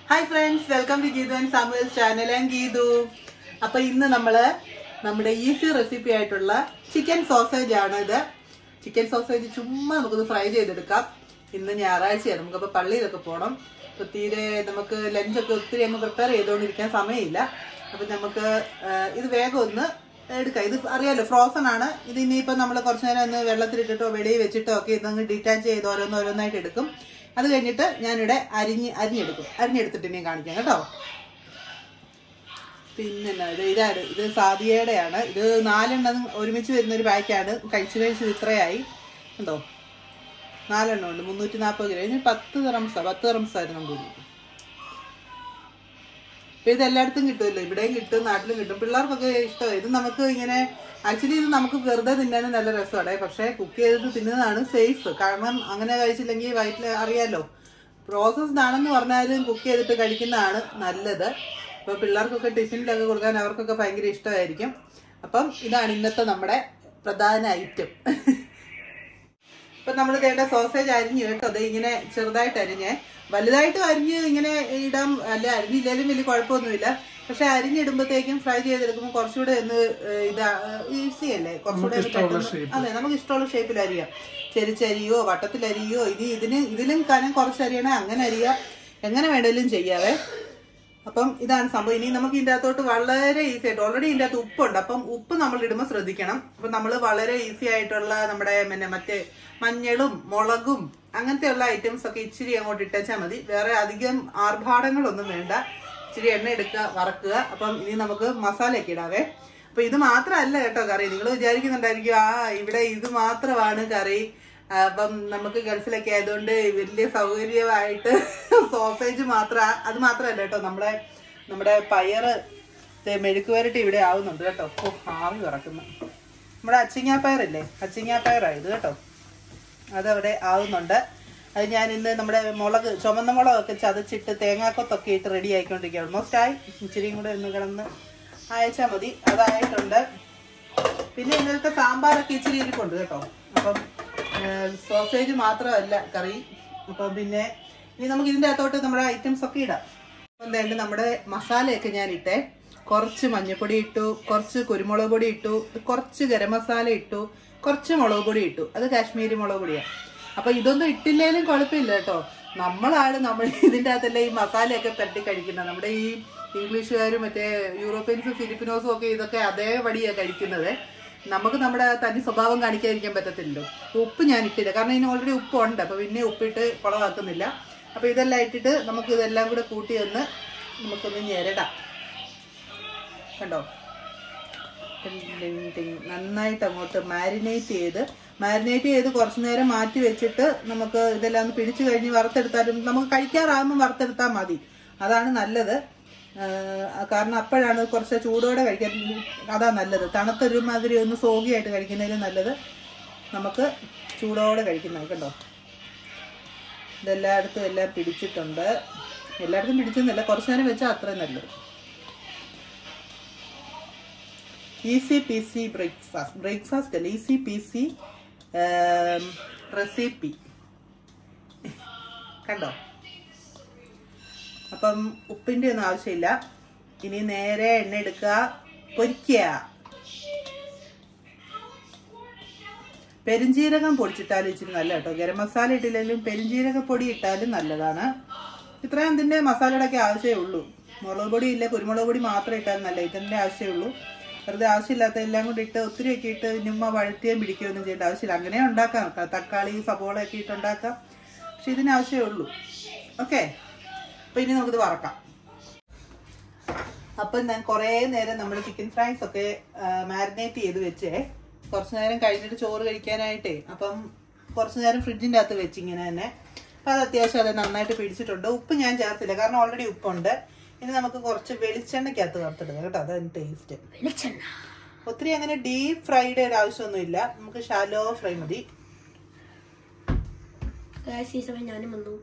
Hi friends welcome to Geethu and Samuel channel and Geethu അപ്പൊ ഇന്ന് നമ്മള് നമ്മുടെ ഈസി റെസിപ്പി ആയിട്ടുള്ള ചിക്കൻ സോസേജ് ആണ് ഇത് ചിക്കൻ സോസേജ് ചുമ്മാ നമുക്കൊന്ന് ഫ്രൈ ചെയ്തെടുക്കാം ഇന്ന് ഞായറാഴ്ചയാണ് നമുക്കപ്പോൾ പള്ളിയിലൊക്കെ പോകണം അപ്പോൾ തീരെ നമുക്ക് ലഞ്ചൊക്കെ ഒത്തിരി അങ്ങ് പ്രിപ്പയർ ചെയ്തുകൊണ്ടിരിക്കാൻ സമയമില്ല അപ്പം നമുക്ക് ആ, ഇത് വേഗം ഒന്ന് എടുക്കാം ഇത് അറിയാലോ ഫ്രോസൺ ആണ് ഇത് ഇനിയിപ്പോൾ നമ്മൾ കുറച്ച് നേരം ഒന്ന് വെള്ളത്തിലിട്ടിട്ടോ വെളിയിൽ വെച്ചിട്ടോ ഒക്കെ ഇതങ്ങ് ഡിറ്റാച്ച് ചെയ്ത് ഓരോന്ന് ഓരോന്നായിട്ട് എടുക്കും അത് കഴിഞ്ഞിട്ട് ഞാനിവിടെ അരിഞ്ഞ് അരിഞ്ഞെടുക്കും അരിഞ്ഞെടുത്തിട്ട് ഇനി കാണിക്കാം കേട്ടോ പിന്നെ എന്നാ ഇത് ഇതാണ് ഇത് സാദിയയുടെയാണ് ഇത് നാലെണ്ണം ഒരുമിച്ച് വരുന്ന ഒരു പാക്കാണ് കഴിച്ച് കഴിച്ച് ഇത്രയായി എന്തോ നാലെണ്ണം ഉണ്ട് മുന്നൂറ്റി നാൽപ്പത് ഗ്രാം ഇതിന് പത്ത് റംസാ പത്ത് റംസായിരുന്നു തോന്നുന്നു ഇപ്പൊ ഇത് എല്ലായിടത്തും കിട്ടുമല്ലോ ഇവിടെയും കിട്ടും നാട്ടിലും കിട്ടും പിള്ളേർക്കൊക്കെ ഇഷ്ടമാണ് ഇത് നമുക്ക് ഇങ്ങനെ ആക്ച്വലി ഇത് നമുക്ക് വെറുതെ തിന്നാനും നല്ല രസമാണ് പക്ഷേ കുക്ക് ചെയ്തിട്ട് തിന്നുന്നതാണ് സേഫ് കാരണം അങ്ങനെ കഴിച്ചില്ലെങ്കിൽ വയറ്റിൽ അറിയാലോ പ്രോസസ്ഡ് ആണെന്ന് പറഞ്ഞാലും കുക്ക് ചെയ്തിട്ട് കഴിക്കുന്നതാണ് നല്ലത് അപ്പോൾ പിള്ളേർക്കൊക്കെ ടിഫിനിലൊക്കെ കൊടുക്കാൻ അവർക്കൊക്കെ ഭയങ്കര ഇഷ്ടമായിരിക്കും അപ്പം ഇതാണ് ഇന്നത്തെ നമ്മുടെ പ്രധാന ഐറ്റം ഇപ്പൊ നമ്മൾ വേണ്ട സോസേജ് അരിഞ്ഞു കേട്ടോ അത് ഇങ്ങനെ ചെറുതായിട്ട് അരിഞ്ഞേ വലുതായിട്ട് അരിഞ്ഞ് ഇങ്ങനെ ഇടാം അല്ല അരിഞ്ഞില്ലാലും വലിയ കുഴപ്പമൊന്നുമില്ല പക്ഷെ അരിഞ്ഞിടുമ്പോഴത്തേക്കും ഫ്രൈ ചെയ്തെടുക്കുമ്പോൾ കുറച്ചുകൂടെ ഒന്ന് ഏഹ്, ഇതാ ഈസി അല്ലേ കുറച്ചുകൂടെ ഒന്ന് പെട്ടെന്ന് അതെ നമുക്ക് ഇഷ്ടമുള്ള ഷേപ്പിൽ അരിയാം ചെരിച്ചരിയോ വട്ടത്തിലരിയോ ഇനി ഇതിന് ഇതിലും കനം കുറച്ച് അരിയണേ അങ്ങനെ അരിയാം എങ്ങനെ വേണേലും ചെയ്യാവേ അപ്പം ഇതാണ് സംഭവം ഇനി നമുക്ക് ഇതിന്റെ അകത്തോട്ട് വളരെ ഈസി ആയിട്ട് ഓൾറെഡി ഇതിന്റെ അകത്ത് ഉപ്പുണ്ട് അപ്പം ഉപ്പ് നമ്മൾ ഇടുമ്പോൾ ശ്രദ്ധിക്കണം അപ്പൊ നമ്മൾ വളരെ ഈസി ആയിട്ടുള്ള നമ്മുടെ പിന്നെ മറ്റേ മഞ്ഞളും മുളകും അങ്ങനത്തെയുള്ള ഐറ്റംസ് ഒക്കെ ഇച്ചിരി അങ്ങോട്ട് ഇട്ടേച്ചാൽ മതി വേറെ അധികം ആർഭാടങ്ങളൊന്നും വേണ്ട ഇച്ചിരി എണ്ണ എടുക്കുക വറക്കുക അപ്പം ഇനി നമുക്ക് മസാലയൊക്കെ ഇടാവേ അപ്പൊ ഇത് മാത്രമല്ല കേട്ടോ കറി നിങ്ങൾ വിചാരിക്കുന്നുണ്ടായിരിക്കും ആ ഇവിടെ ഇത് മാത്രമാണ് കറി ആ, അപ്പം നമുക്ക് ഗൾഫിലൊക്കെ ആയതുകൊണ്ട് വലിയ സൗകര്യമായിട്ട് സോസേജ് മാത്രം അത് മാത്രമല്ല കേട്ടോ നമ്മുടെ നമ്മുടെ പയറ് ദേ മെഴുക്ക് വരട്ടി ഇവിടെ ആവുന്നുണ്ട് കേട്ടോ ഓ ആവി കിടക്കുന്നു നമ്മുടെ അച്ചിങ്ങാപ്പയറില്ലേ അച്ചിങ്ങാപ്പയറാണ് ഇത് കേട്ടോ അതവിടെ ആവുന്നുണ്ട് അത് ഞാൻ ഇന്ന് നമ്മുടെ മുളക് ചുമന്ന മുളകൊക്കെ ചതച്ചിട്ട് തേങ്ങാക്കൊത്തൊക്കെ ഇട്ട് റെഡി ആയിക്കൊണ്ടിരിക്കുക ഓൾമോസ്റ്റ് ആയി ഇച്ചിരിയും കൂടെ ഒന്ന് കിടന്ന് അയച്ചാൽ മതി അതായിട്ടുണ്ട് പിന്നെ ഇന്നലത്തെ സാമ്പാറൊക്കെ ഇച്ചിരി ഇരിപ്പുണ്ട് കേട്ടോ അപ്പം സോസേജ് മാത്രമല്ല കറി അപ്പം പിന്നെ ഇനി നമുക്ക് ഇതിൻ്റെ അകത്തോട്ട് നമ്മുടെ ഐറ്റംസ് ഒക്കെ ഇടാം അപ്പം എന്തായാലും നമ്മുടെ മസാലയൊക്കെ ഞാൻ ഇട്ടേ കുറച്ച് മഞ്ഞൾപ്പൊടി ഇട്ടു കുറച്ച് കുരുമുളക് പൊടി ഇട്ടു കുറച്ച് ഗരം മസാല ഇട്ടു കുറച്ച് മുളക് പൊടി ഇട്ടു അത് കാശ്മീരി മുളക് പൊടിയാണ് അപ്പൊ ഇതൊന്നും ഇട്ടില്ലേലും കുഴപ്പമില്ല കേട്ടോ നമ്മളാണ് നമ്മൾ ഇതിൻ്റെ അകത്തല്ലേ ഈ മസാലയൊക്കെ തട്ടി കഴിക്കുന്നത് നമ്മുടെ ഈ ഇംഗ്ലീഷുകാരും മറ്റേ യൂറോപ്യൻസും ഫിലിപ്പിനോസും ഒക്കെ ഇതൊക്കെ അതേപടിയാണ് കഴിക്കുന്നത് നമുക്ക് നമ്മുടെ തനി സ്വഭാവം കാണിക്കാതിരിക്കാൻ പറ്റത്തില്ലല്ലോ ഉപ്പ് ഞാൻ ഇട്ടില്ല കാരണം ഇതിന് ഓൾറെഡി ഉപ്പുണ്ട് അപ്പൊ പിന്നെ ഉപ്പിട്ട് കുളവാക്കുന്നില്ല അപ്പൊ ഇതെല്ലാം ഇട്ടിട്ട് നമുക്ക് ഇതെല്ലാം കൂടെ കൂട്ടി ഒന്ന് നമുക്കൊന്ന് ഞെരടാം കണ്ടോ ടിങ് ടിങ് ടിങ്. നന്നായിട്ട് അങ്ങോട്ട് മാരിനേറ്റ് ചെയ്ത് മാരിനേറ്റ് ചെയ്ത് കുറച്ച് നേരം മാറ്റി വെച്ചിട്ട് നമുക്ക് ഇതെല്ലാം ഒന്ന് പിടിച്ചു കഴിഞ്ഞ് വറുത്തെടുത്താലും നമുക്ക് കഴിക്കാറാകുമ്പോൾ വറുത്തെടുത്താൽ മതി അതാണ് നല്ലത് ആ, കാരണം അപ്പോഴാണ് കുറച്ച് ചൂടോടെ കഴിക്കാൻ അതാ നല്ലത് തണുത്തൊരു മാതിരി ഒന്ന് സോഗിയായിട്ട് കഴിക്കുന്നതിലും നല്ലത് നമുക്ക് ചൂടോടെ കഴിക്കുന്നത് കണ്ടോ ഇതെല്ലായിടത്തും എല്ലാം പിടിച്ചിട്ടുണ്ട് എല്ലായിടത്തും പിടിച്ചെന്നല്ല കുറച്ച് നേരം വെച്ചാൽ അത്രയും നല്ലത് easy P C breakfast breakfast അല്ല ഈസി പി സി റെസിപ്പി കണ്ടോ അപ്പം ഉപ്പിൻ്റെ ഒന്നും ആവശ്യമില്ല ഇനി നേരെ എണ്ണ എടുക്കുക പൊരിക്കുക പെരുംജീരകം പൊടിച്ചിട്ടാലും ഇച്ചിരി നല്ല കേട്ടോ ഗരം മസാല ഇട്ടില്ലെങ്കിലും പെരുംജീരക പൊടി ഇട്ടാലും നല്ലതാണ് ഇത്രയും ഇതിന്റെ മസാലയുടെ ഒക്കെ ആവശ്യമേ ഉള്ളൂ മുളക് പൊടി ഇല്ല കുരുമുളക് പൊടി മാത്രം ഇട്ടാലും നല്ല ഇതിന്റെ ആവശ്യമേ ഉള്ളൂ വെറുതെ ആവശ്യമില്ലാത്ത എല്ലാം കൂടി ഇട്ട് ഒത്തിരി ഒക്കെ ഇട്ട് ഞുമ്മ വഴറ്റുകയും പിടിക്കുകയൊന്നും ചെയ്യേണ്ട ആവശ്യമില്ല അങ്ങനെ ഉണ്ടാക്കാം ത- തക്കാളി സബോള ഒക്കെ ഇട്ട് ഉണ്ടാക്കാം പക്ഷെ ഇതിന് ആവശ്യമേ ഉള്ളൂ ഓക്കെ അപ്പൊ ഇനി നമുക്കിത് വറക്കാം അപ്പം ഞാൻ കുറേ നേരം നമ്മൾ ചിക്കൻ ഫ്രൈസ് ഒക്കെ മാരിനേറ്റ് ചെയ്ത് വെച്ചേ കുറച്ച് നേരം കഴിഞ്ഞിട്ട് ചോറ് കഴിക്കാനായിട്ടേ അപ്പം കുറച്ച് നേരം ഫ്രിഡ്ജിൻ്റെ അകത്ത് വെച്ച് ഇങ്ങനെ തന്നെ അപ്പം അത് അത്യാവശ്യം അത് നന്നായിട്ട് പിടിച്ചിട്ടുണ്ട് ഉപ്പ് ഞാൻ ചേർത്തില്ല കാരണം ഓൾറെഡി ഉപ്പുണ്ട് ഇനി നമുക്ക് കുറച്ച് വെളിച്ചെണ്ണയ്ക്കകത്ത് ചേർത്തെടുക്കാം കേട്ടോ അതാണ് ടേസ്റ്റ് വെളിച്ചെണ്ണ ഒത്തിരി അങ്ങനെ ഡീപ്പ് ഫ്രൈഡ് ഒരു ആവശ്യമൊന്നുമില്ല നമുക്ക് ഷാലോ ഫ്രൈ മതി ഗായ്സ് ഈ സമയം ഞാനും വന്നു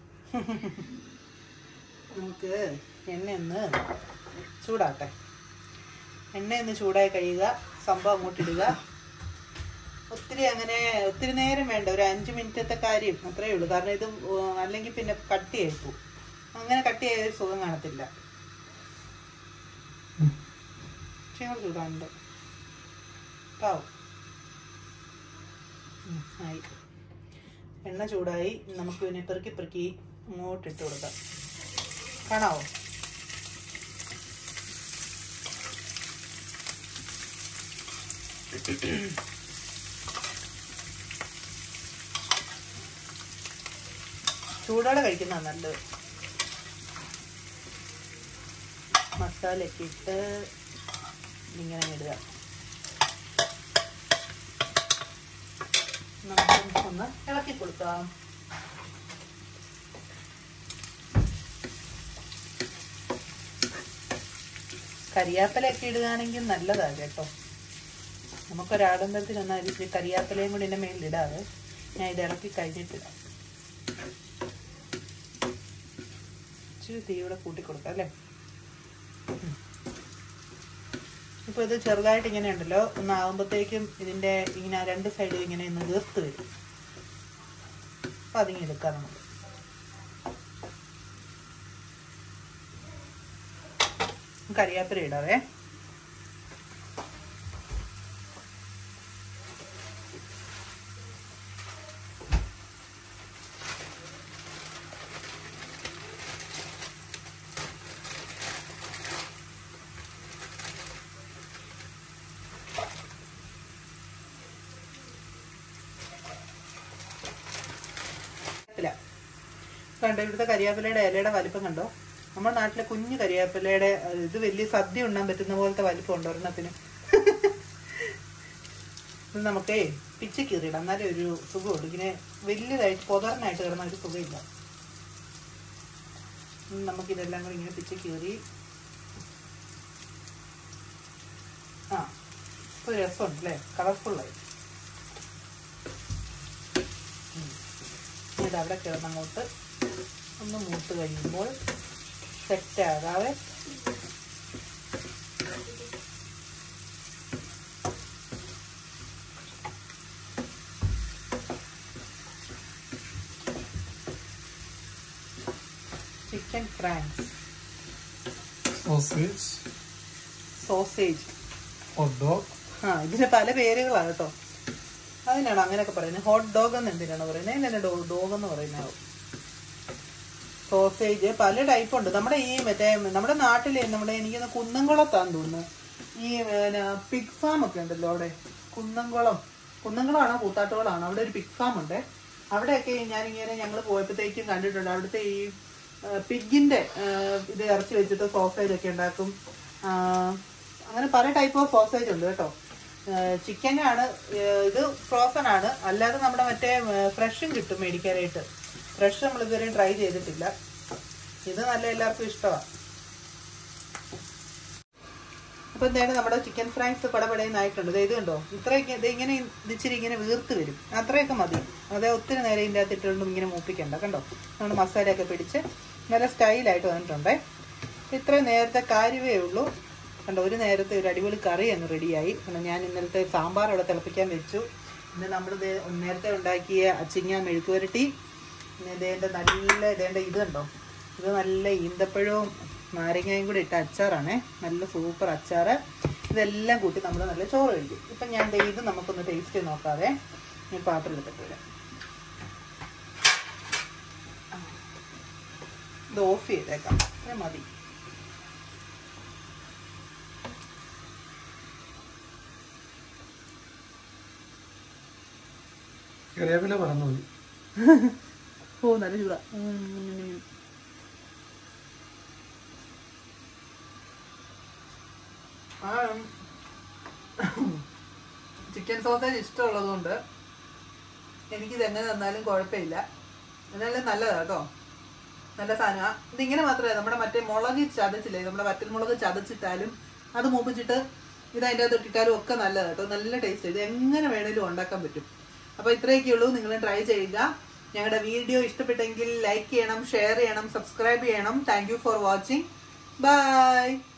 നമുക്ക് എണ്ണ ഒന്ന് ചൂടാട്ടെ എണ്ണ ഒന്ന് ചൂടായി കഴിയുക സംഭവം അങ്ങോട്ട് ഇടുക ഒത്തിരി അങ്ങനെ ഒത്തിരി നേരം വേണ്ട ഒരു അഞ്ച് മിനിറ്റത്തെ കാര്യം അത്രയേ ഉള്ളൂ കാരണം ഇത് ഉം, അല്ലെങ്കിൽ പിന്നെ കട്ടിയായി പോകും അങ്ങനെ കട്ട് ചെയ്ത ഒരു സുഖം കാണത്തില്ല പക്ഷേ കൂടെ ചൂടാനുണ്ട് പാവും ഉം, ആയി എണ്ണ ചൂടായി നമുക്ക് പിന്നെ പെറുക്കി പെറുക്കി അങ്ങോട്ട് ഇട്ട് കൊടുക്കാം കാണാവോ ചൂടോടെ കഴിക്കുന്നതാണ് നല്ലത് മസാലയൊക്കെ ഇട്ട് ഇങ്ങനെ അങ്ങ് ഇടുക നമുക്ക് ഒന്ന് ഇളക്കി കൊടുക്കാം കരിയാപ്പലയൊക്കെ ഇടുകയാണെങ്കിൽ നല്ലതാണ് കേട്ടോ നമുക്കൊരാഡംബരത്തിൽ ഒന്നും ഇച്ചിരി കരിയാപ്പലയും കൂടി എൻ്റെ മേലിടാതെ ഞാൻ ഇത് ഇറക്കി കഴിഞ്ഞിട്ടിടാം ഇച്ചിരി തീ കൂടെ കൂട്ടി കൊടുക്കാം അല്ലേ ഇപ്പൊ ഇത് ചെറുതായിട്ട് ഇങ്ങനെ ഉണ്ടല്ലോ ഒന്നാകുമ്പോഴത്തേക്കും ഇതിന്റെ ഇങ്ങനെ രണ്ട് സൈഡിൽ ഇങ്ങനെ ഒന്ന് വീർത്ത് വരും അപ്പൊ അതിങ്ങനെ എടുക്കാം നമുക്ക് കറിയാപ്പില ഇടാവേ കരിയാപ്പില കണ്ടോ ഇവിടുത്തെ കരിയാപ്പിലയുടെ ഇലയുടെ വലിപ്പം കണ്ടോ നമ്മുടെ നാട്ടിലെ കുഞ്ഞു കരിയാപ്പിലയുടെ അഹ് ഇത് വലിയ സദ്യ ഉണ്ണാൻ പറ്റുന്ന പോലത്തെ വലിപ്പം ഉണ്ട് ഒരെണ്ണത്തിന് ഇത് നമുക്കേ പിച്ച കീറിയിടാം എന്നാലേ ഒരു സുഖമുള്ളൂ ഇങ്ങനെ വലിയതായിട്ട് പൊതറിനായിട്ട് കിടന്ന ഒരു സുഖമില്ല ഇനി നമുക്കിതെല്ലാം കൂടി ഇങ്ങനെ പിച്ച കീറി ആ ഒരു രസമുണ്ട് അല്ലേ കളർഫുള്ളായി ഇത് അവിടെ കിടന്നങ്ങോട്ട് ഒന്ന് മൂത്ത് കഴിയുമ്പോൾ സെറ്റ് ആകാതെ chicken franks sausage, sausage hot dog, ആ ഇതിന് പല പേരുകളാണ് കേട്ടോ അതിനാണ് അങ്ങനെയൊക്കെ പറയുന്നത് ഹോട്ട് ഡോഗ് എന്ന് എന്തിനാണ് പറയുന്നത് അതിനാണ് ഡോ ഡോഗ് എന്ന് പറയുന്നത് സോസേജ് പല ടൈപ്പ് ഉണ്ട് നമ്മുടെ ഈ മറ്റേ നമ്മുടെ നാട്ടിലെ നമ്മുടെ എനിക്കൊന്ന് കുന്നംകുളത്താന്ന് തോന്നുന്നു ഈ പിഗ് ഫാം ഒക്കെ ഉണ്ടല്ലോ അവിടെ കുന്നംകുളം കുന്നംകുളമാണോ കൂത്താട്ടുകളാണോ അവിടെ ഒരു പിഗ് ഫാം ഉണ്ട് അവിടെയൊക്കെ ഞാനിങ്ങനെ ഞങ്ങൾ പോയപ്പോഴത്തേക്കും കണ്ടിട്ടുണ്ട് അവിടുത്തെ ഈ പിഗിന്റെ ഇത് ഇറച്ചി വെച്ചിട്ട് സോസേജ് ഒക്കെ ഉണ്ടാക്കും ആ, അങ്ങനെ പല ടൈപ്പ് ഓഫ് സോസേജ് ഉണ്ട് കേട്ടോ ചിക്കനാണ് ഇത് ഫ്രോസൺ ആണ് അല്ലാതെ നമ്മുടെ മറ്റേ ഫ്രഷും കിട്ടും മേടിക്കാനായിട്ട് ഫ്രഷ് നമ്മൾ ഇതുവരെ ട്രൈ ചെയ്തിട്ടില്ല ഇത് നല്ല എല്ലാവർക്കും ഇഷ്ടമാണ് അപ്പൊ എന്തായാലും നമ്മുടെ ചിക്കൻ ഫ്രൈസ് പടപടയുന്നായിട്ടുണ്ട് ദേ ഇത് കണ്ടോ ഇത്രയൊക്കെ ഇത് ഇങ്ങനെ ഇത് ഇച്ചിരി ഇങ്ങനെ വീർത്ത് വരും അത്രയൊക്കെ മതി അതേ ഒത്തിരി നേരം ഇതിൻ്റെ അകത്ത് ഇട്ടുകൊണ്ടും ഇങ്ങനെ മൂപ്പിക്കണ്ട കണ്ടോ നമ്മുടെ മസാലയൊക്കെ പിടിച്ച് നല്ല സ്റ്റൈലായിട്ട് വന്നിട്ടുണ്ടേ ഇത്രയും നേരത്തെ കാര്യമേ ഉള്ളൂ കണ്ടോ ഒരു നേരത്തെ ഒരു അടിപൊളി കറി അങ്ങ് റെഡിയായി കാരണം ഞാൻ ഇന്നലത്തെ സാമ്പാർ അവിടെ തിളപ്പിക്കാൻ വെച്ചു പിന്നെ നമ്മൾ നേരത്തെ ഉണ്ടാക്കിയ അച്ചിങ്ങ മെഴുക്കുവരട്ടി പിന്നെ ഇതേൻ്റെ നല്ല ഇതേണ്ട ഇത് കണ്ടോ ഇത് നല്ല ഈന്തപ്പഴവും നാരങ്ങയും കൂടി ഇട്ട അച്ചാറാണേ നല്ല സൂപ്പർ അച്ചാറ് ഇതെല്ലാം കൂട്ടി നമ്മൾ നല്ല ചോറ് കഴിക്കും ഇപ്പം ഞാൻ ദേ ഇത് നമുക്കൊന്ന് ടേസ്റ്റ് ചെയ്ത് നോക്കാതെ ഞാൻ പാത്രം എടുത്തിട്ട് വരാം ആ. ഇത് ഓഫ് ചെയ്തേക്കാം ഇത്ര മതി കറിവേപ്പില പറന്നു പോയി ഓ നല്ല ചൂടാ ഉം. ആ ചിക്കൻ സോസേജ് ഇഷ്ടമുള്ളതുകൊണ്ട് എനിക്കിത് എങ്ങനെ തന്നാലും കുഴപ്പമില്ല എന്നാലും നല്ലതാ കേട്ടോ നല്ല സാധനമാണ് ഇതിങ്ങനെ മാത്രമല്ല നമ്മുടെ മറ്റേ മുളക് ചതച്ചില്ലേ നമ്മുടെ വറ്റൽ മുളക് ചതച്ചിട്ടാലും അത് മൂപ്പിച്ചിട്ട് ഇത് അതിൻ്റെ അകത്ത് ഇട്ടിട്ടാലും ഒക്കെ നല്ലതാണ് കേട്ടോ നല്ല ടേസ്റ്റ് ഇത് എങ്ങനെ വേണേലും ഉണ്ടാക്കാൻ പറ്റും അപ്പോൾ ഇത്രയൊക്കെ ഉള്ളൂ നിങ്ങൾ ട്രൈ ചെയ്യുക ഞങ്ങളുടെ വീഡിയോ ഇഷ്ടപ്പെട്ടെങ്കിൽ ലൈക്ക് ചെയ്യണം ഷെയർ ചെയ്യണം സബ്സ്ക്രൈബ് ചെയ്യണം thank you for watching by